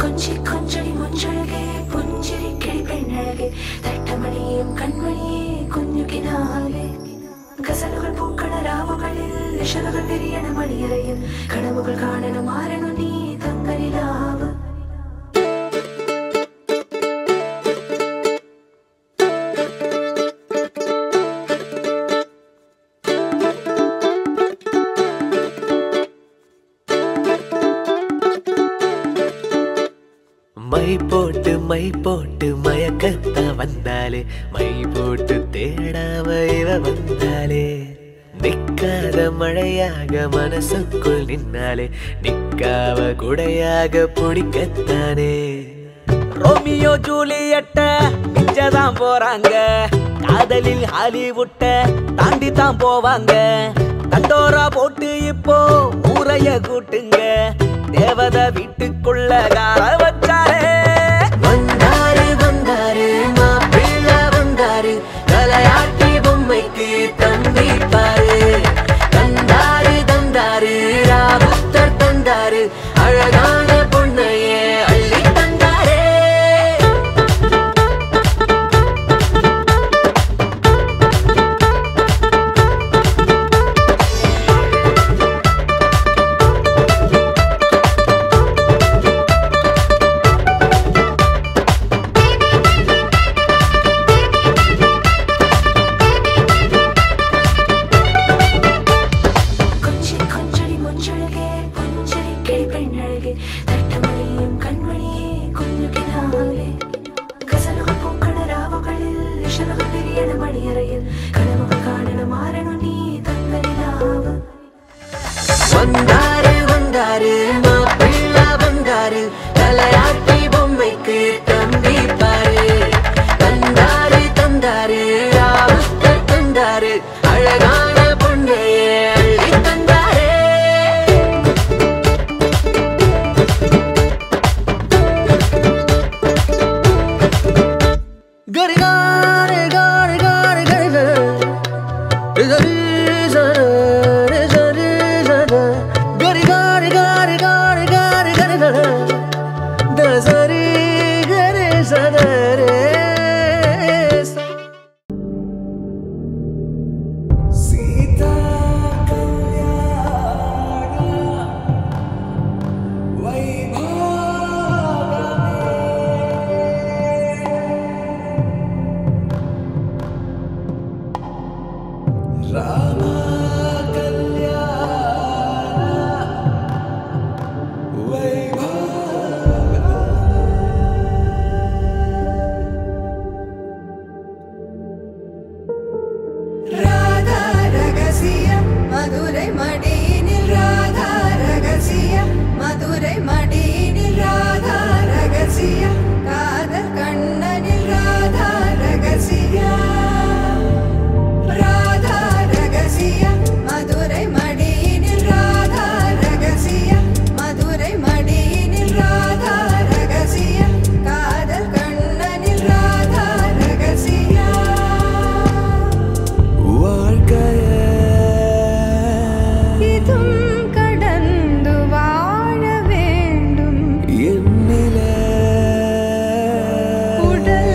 கொஞ்சி கொஞ்சடி முஞ்சழகே പുഞ്ചിരി കിളി പെണ്ണഴകെ തട്ടമണിയും കൺമണിയെ കുഞ്ഞു കിനാലെ ഗസലുകൾ പൂക്കള രാവുകളിൽ നിശലുകൾ വിരിയണ മണിയറയിൽ കടവുകൾ കാണണം മാറണു നീ തങ്കരിലാവ് மை போட்டு மை போட்டு மயக்கத்த வந்தாலே மை போட்டு தேடாம இவ வந்தாலே நிக்காத மழையாக மனசுக்குள் நின்னாலே நிக்காவ குடையாக பிடிக்கத்தானே ரோமியோ ஜூலியட்ட மிச்சதான் போறாங்க காதலில் ஹாலிவுட்ட தாண்டி தான் போவாங்க தண்டோரா போட்டு இப்போ ஊரைய கூட்டுங்க தேவத வீட்டுக்குள்ள கார வச்சாரே வந்தாரு வந்தாரு மாப்பிள்ள வந்தாரு தலையாட்டி பொம்மைக்கு தம்பி பாரு தந்தாரு தந்தாரு ராபுத்தர் தந்தாரு அழகான பொண்ணையே அள்ளி தந்தாரே கொஞ்சி கொஞ்சடி முஞ்சழகே പുഞ്ചിരി കിളി പെണ്ണഴകെ തട്ടമണിയും കൺമണിയെ കുഞ്ഞു കിനാലെ ഗസലുകൾ പൂക്കള രാവുകളിൽ നിശലുകൾ വിരിയണ മണിയറയിൽ കടവുകൾ കാണണം മാറണു നീ തങ്കരിലാവ് வந்தாரு வந்தாரு மாப்பிள்ள வந்தாரு தலையாட்டி பொம்மைக்கு தம்பி பாரு தந்தாரு தந்தாரு ராவுத்தர் தந்தாரு அழகான பொண்ணையே அள்ளி தந்தாரே கரி காரி காரி காரி கரி ரிசரி சர ரிசரி சர கரி காரி காரி காரி காரி கரி தசரி கரி சதரே சீதா ராதா ரகசியம் மதுரை மடியினில் ராதா ரகசியம் மதுரை மடியினில் ராதா ரகசியம் காதல் கண்ணனில் ராதா ரகசியம் ராதா ரகசியம் மதுரை மடியினில் ராதா ரகசியம் மதுரை மடியினில் ராதா ரகசியம் காதல் கண்ணனில் ராதா ரகசியம் இதும் கடந்து வாழ வேண்டும் உடல்